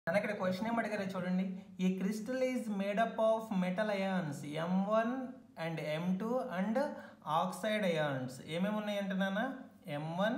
నన్ను ఇక్కడ క్వశ్చన్ ఏం అడిగారో చూడండి ఈ crystal is made up of metal ions M one and M two and oxide ions ఏమేమి ఉన్నాయంటే నాన్న M one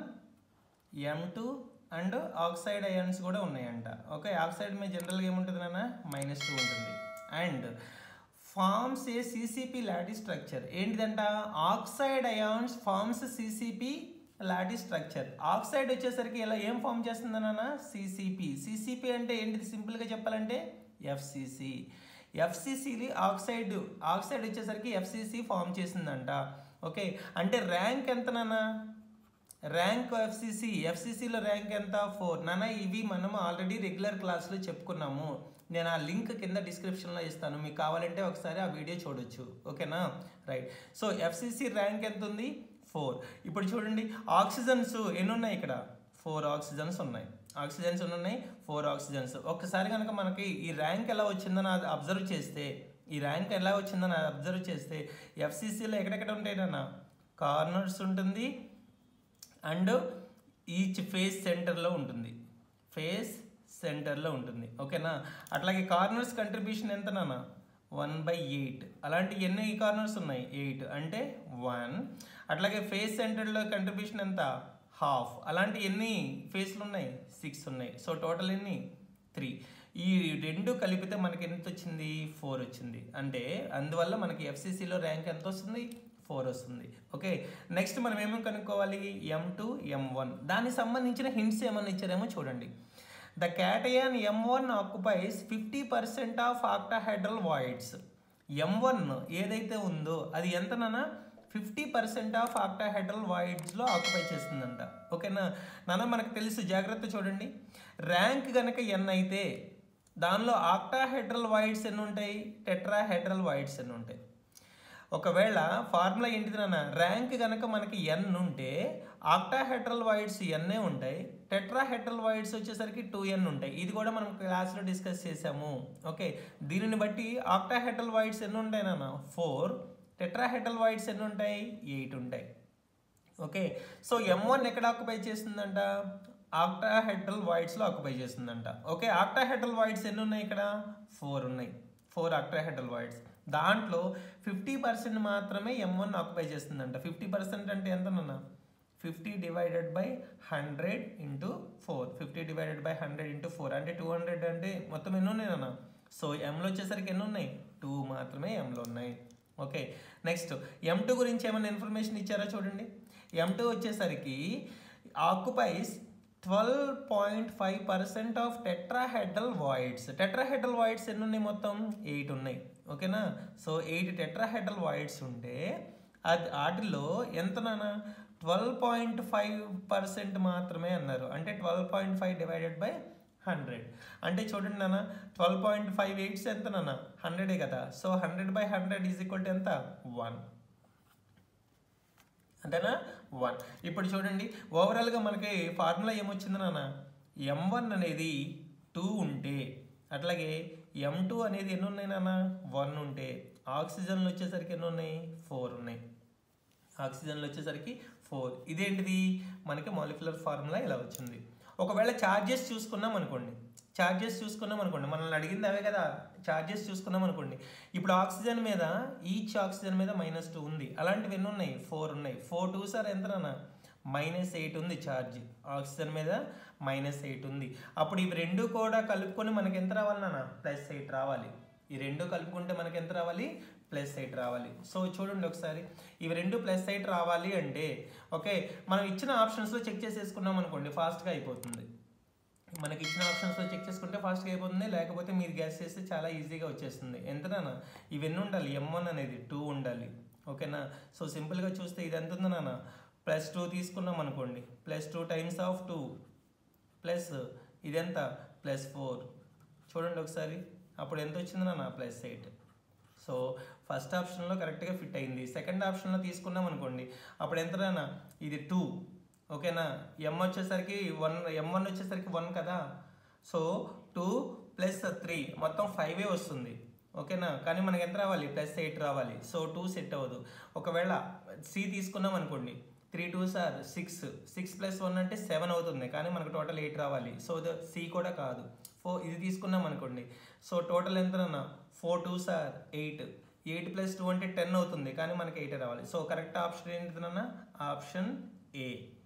M two and oxide ions కూడా ఉన్నాయంట ఓకే ఆక్సైడ్ మీద జనరల్గా ఏముంటుంది నాన్న మైనస్ టూ ఉంటుంది and forms a CCP lattice structure ఏంటిదంట oxide ions forms CCP lattice structure oxide వచ్చేసరికి ఇలా ఏం ఫామ్ చేస్తుంది నాన్న సిసిపి సిసిపి అంటే ఏంటిది సింపుల్గా చెప్పాలంటే ఎఫ్సిసి ఎఫ్సిసిలి ఆక్సైడ్ ఆక్సైడ్ వచ్చేసరికి ఎఫ్సిసి ఫామ్ చేసిందంట ఓకే అంటే ర్యాంక్ ఎంత నాన్న ర్యాంక్ ఎఫ్సిసి ఎఫ్సిసిలో ర్యాంక్ ఎంత ఫోర్ నాన్న ఇవి మనం ఆల్రెడీ రెగ్యులర్ క్లాస్లో చెప్పుకున్నాము నేను ఆ లింక్ కింద డిస్క్రిప్షన్లో ఇస్తాను మీకు కావాలంటే ఒకసారి ఆ వీడియో చూడొచ్చు ఓకేనా రైట్ సో ఎఫ్సిసి ర్యాంక్ ఎంత ఉంది ఫోర్ ఇప్పుడు చూడండి ఆక్సిజన్స్ ఎన్ని ఉన్నాయి ఇక్కడ ఫోర్ ఆక్సిజన్స్ ఉన్నాయి ఆక్సిజన్స్ ఎన్ని ఉన్నాయి ఫోర్ ఆక్సిజన్స్ ఒక్కసారి కనుక మనకి ఈ ర్యాంక్ ఎలా వచ్చిందని అది అబ్జర్వ్ చేస్తే ఈ ర్యాంక్ ఎలా వచ్చిందని అది అబ్జర్వ్ చేస్తే ఎఫ్సిసిలో ఎక్కడెక్కడ ఉంటాయి నాన్న కార్నర్స్ ఉంటుంది అండ్ ఈచ్ ఫేస్ సెంటర్లో ఉంటుంది ఫేస్ సెంటర్లో ఉంటుంది ఓకేనా అట్లాగే కార్నర్స్ కంట్రిబ్యూషన్ ఎంత నాన్న వన్ బై ఎయిట్ అలాంటి ఎన్ని కార్నర్స్ ఉన్నాయి ఎయిట్ అంటే వన్ అట్లాగే ఫేస్ సెంటర్లో కంట్రిబ్యూషన్ ఎంత హాఫ్ అలాంటి ఎన్ని ఫేస్లు ఉన్నాయి సిక్స్ ఉన్నాయి సో టోటల్ ఎన్ని త్రీ ఈ రెండు కలిపితే మనకి ఎంత వచ్చింది ఫోర్ వచ్చింది అంటే అందువల్ల మనకి ఎఫ్సిసిలో ర్యాంక్ ఎంత వస్తుంది ఫోర్ వస్తుంది ఓకే నెక్స్ట్ మనం ఏమేమి కనుక్కోవాలి ఎం టూ ఎం వన్ దానికి సంబంధించిన హింట్స్ ఏమన్నా ఇచ్చారేమో చూడండి the cation M one occupies fifty percent of octahedral voids M one ఏదైతే ఉందో అది ఎంతనన్నా ఫిఫ్టీ పర్సెంట్ ఆఫ్ ఆక్టాహైడ్రల్ వాయిడ్స్లో ఆక్యుపై చేస్తుందంట ఓకేనా నాన్న మనకు తెలుసు జాగ్రత్త చూడండి ర్యాంక్ కనుక ఎన్ అయితే దానిలో ఆక్టాహైడ్రల్ వాయిడ్స్ ఎన్ని ఉంటాయి టెట్రాహైడ్రల్ వాయిడ్స్ ఎన్ని ఉంటాయి ఒకవేళ ఫార్ములా ఏంటిది నాన్న ర్యాంక్ కనుక మనకి ఎన్ ఉంటే ఆక్టాహెడ్రల్ వైడ్స్ ఎన్నే ఉంటాయి టెట్రాహెడ్రల్ వైడ్స్ వచ్చేసరికి టూ ఎన్ ఉంటాయి ఇది కూడా మనం క్లాస్లో డిస్కస్ చేసాము ఓకే దీనిని బట్టి ఆక్టాహెడ్రల్ వైడ్స్ ఎన్ని ఉంటాయి నాన్న ఫోర్ టెట్రాహెడ్రల్ వైడ్స్ ఎన్ని ఉంటాయి ఎయిట్ ఉంటాయి ఓకే సో ఎం వన్ ఎక్కడ ఆక్యుపై చేస్తుందంట ఆక్టాహెడ్రల్ వైడ్స్లో ఆక్యుపై చేస్తుందంట ఓకే ఆక్టాహెడ్రల్ వైడ్స్ ఎన్ని ఉన్నాయి ఇక్కడ ఫోర్ ఉన్నాయి ఫోర్ ఆక్టాహెడ్రల్ వైడ్స్ దాంట్లో ఫిఫ్టీ పర్సెంట్ మాత్రమే ఎం వన్ ఆక్యుపై చేస్తుందంట ఫిఫ్టీ పర్సెంట్ అంటే ఎంతనన్నా fifty divided by hundred into four fifty divided by hundred into four అంటే టూ హండ్రెడ్ అంటే మొత్తం ఎన్ని ఉన్నాయి అన్న సో ఎంలో వచ్చేసరికి ఎన్ని ఉన్నాయి టూ మాత్రమే ఎంలో ఉన్నాయి ఓకే నెక్స్ట్ ఎం టూ గురించి ఏమైనా ఇన్ఫర్మేషన్ ఇచ్చారో చూడండి ఎం టూ వచ్చేసరికి occupies twelve point five percent of tetrahedral voids tetrahedral voids ఎన్ని ఉన్నాయి మొత్తం ఎయిట్ ఉన్నాయి ఓకేనా సో ఎయిట్ టెట్రాహెడ్రల్ వాయిడ్స్ ఉంటే అది వాటిలో ఎంత నాన్న ట్వెల్వ్ పాయింట్ ఫైవ్ పర్సెంట్ మాత్రమే అన్నారు అంటే twelve point five divided by hundred అంటే చూడండి నాన్న ట్వెల్వ్ పాయింట్ ఫైవ్ ఎయిట్స్ ఎంత నాన్న హండ్రెడే కదా so hundred by hundred is equal to ఎంత వన్ అంతేనా వన్ ఇప్పుడు చూడండి ఓవరాల్గా మనకి ఫార్ములా ఏమొచ్చింది నాన్న ఎం వన్ అనేది టూ ఉంటే అట్లాగే ఎం టూ అనేది ఎన్ని ఉన్నాయి నాన్న వన్ ఉంటే ఆక్సిజన్లు వచ్చేసరికి ఎన్ని ఉన్నాయి ఫోర్ ఉన్నాయి ఆక్సిజన్లు వచ్చేసరికి ఫోర్ ఇదేంటిది మనకి మాలిక్యులర్ ఫార్ములా ఇలా వచ్చింది ఒకవేళ ఛార్జెస్ చూసుకున్నాం అనుకోండి ఛార్జెస్ చూసుకున్నాం అనుకోండి మనల్ని అడిగింది అవే కదా ఛార్జెస్ చూసుకున్నాం అనుకోండి ఇప్పుడు ఆక్సిజన్ మీద ఈచ్ ఆక్సిజన్ మీద మైనస్ టూ ఉంది అలాంటివి ఎన్ని ఉన్నాయి ఫోర్ ఉన్నాయి ఫోర్ టూ సార్ ఎంతనా మైనస్ ఎయిట్ ఉంది ఛార్జ్ ఆక్సిజన్ మీద మైనస్ ఎయిట్ ఉంది అప్పుడు ఇవి రెండు కూడా కలుపుకొని మనకి ఎంత రావాలన్నా ప్లస్ ఎయిట్ రావాలి ఈ రెండు కలుపుకుంటే మనకి ఎంత రావాలి ప్లస్ ఎయిట్ రావాలి సో చూడండి ఒకసారి ఇవి రెండు ప్లస్ ఎయిట్ రావాలి అంటే ఓకే మనం ఇచ్చిన ఆప్షన్స్లో చెక్ చేసేసుకున్నాం అనుకోండి ఫాస్ట్గా అయిపోతుంది మనకి ఇచ్చిన ఆప్షన్స్లో చెక్ చేసుకుంటే ఫాస్ట్గా అయిపోతుంది లేకపోతే మీరు గ్యాస్ చేస్తే చాలా ఈజీగా వచ్చేస్తుంది ఎంతనా ఇవన్నీ ఉండాలి ఎం వన్ అనేది టూ ఉండాలి ఓకేనా సో సింపుల్గా చూస్తే ఇది ఎంత ఉంది నాన్న ప్లస్ టూ తీసుకున్నాం అనుకోండి plus two times of two plus ఇదెంత ప్లస్ ఫోర్ చూడండి ఒకసారి అప్పుడు ఎంత వచ్చింది నాన్న ప్లస్ ఎయిట్ సో ఫస్ట్ ఆప్షన్లో కరెక్ట్గా ఫిట్ అయింది సెకండ్ ఆప్షన్లో తీసుకున్నాం అనుకోండి అప్పుడు ఎంత నాన్న ఇది టూ ఓకేనా ఎం వచ్చేసరికి వన్ ఎం వన్ వచ్చేసరికి వన్ కదా సో టూ ప్లస్ త్రీ మొత్తం ఫైవే వస్తుంది ఓకేనా కానీ మనకి ఎంత రావాలి ప్లస్ ఎయిట్ రావాలి సో టూ సెట్ అవ్వదు ఒకవేళ సి తీసుకున్నాం అనుకోండి త్రీ టూ సార్ సిక్స్ సిక్స్ ప్లస్ వన్ అంటే సెవెన్ అవుతుంది కానీ మనకు టోటల్ ఎయిట్ రావాలి సో సి కూడా కాదు ఫోర్ ఇది తీసుకున్నాం అనుకోండి సో టోటల్ ఎంతనన్నా ఫోర్ టూ సార్ ఎయిట్ ఎయిట్ ప్లస్ టూ అంటే టెన్ అవుతుంది కానీ మనకి ఎయిట్ రావాలి సో కరెక్ట్ ఆప్షన్ ఏంటిదన్నా ఆప్షన్ ఏ